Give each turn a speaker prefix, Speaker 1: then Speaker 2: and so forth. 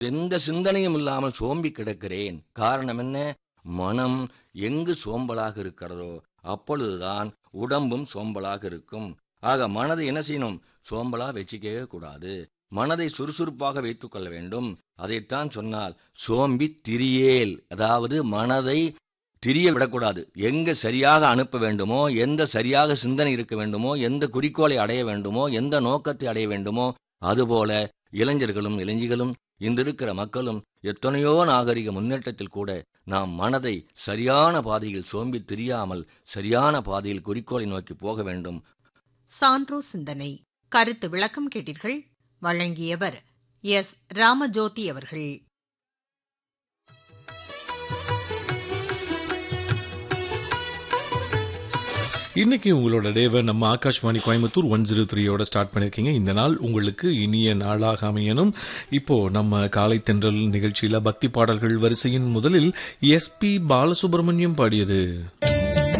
Speaker 1: எந்த சிந்தனையும் இல்லாமல் சோம்பி கிடக்கிறேன் காரணம் என்ன மனம் எங்கு சோம்பலாக இருக்கிறதோ அப்பொழுதுதான் உடம்பும் சோம்பலாக இருக்கும் ஆக மனதை என்ன செய்யணும் சோம்பலா வச்சுக்கவே கூடாது மனதை சுறுசுறுப்பாக வைத்துக் கொள்ள வேண்டும் அதைத்தான் சொன்னால் சோம்பி திரியேல் அதாவது மனதை திரிய விடக்கூடாது எங்க சரியாக அனுப்ப வேண்டுமோ எந்த சரியாக சிந்தனை இருக்க வேண்டுமோ எந்த குறிக்கோளை அடைய வேண்டுமோ எந்த நோக்கத்தை அடைய வேண்டுமோ அதுபோல இளைஞர்களும் இளைஞிகளும் இன்று இருக்கிற மக்களும் எத்தனையோ நாகரிக முன்னேற்றத்தில் கூட நாம் மனதை சரியான பாதையில் சோம்பி திரியாமல் சரியான பாதையில் குறிக்கோளை நோக்கி போக வேண்டும்
Speaker 2: சான்றோ சிந்தனை கருத்து விளக்கம் கேட்டீர்கள் வழங்கியவர் எஸ் ராமஜோதி அவர்கள்
Speaker 3: இன்னைக்கு உங்களோட டேவை நம்ம ஆகாஷ்வாணி கோயம்புத்தூர் ஒன் ஜீரோ த்ரீயோட ஸ்டார்ட் பண்ணியிருக்கீங்க இந்த நாள் உங்களுக்கு இனிய நாளாக அமையணும் இப்போ நம்ம காலை தென்றல் நிகழ்ச்சியில பக்தி பாடல்கள் வரிசையின் முதலில் எஸ்பி பாலசுப்ரமணியம் பாடியது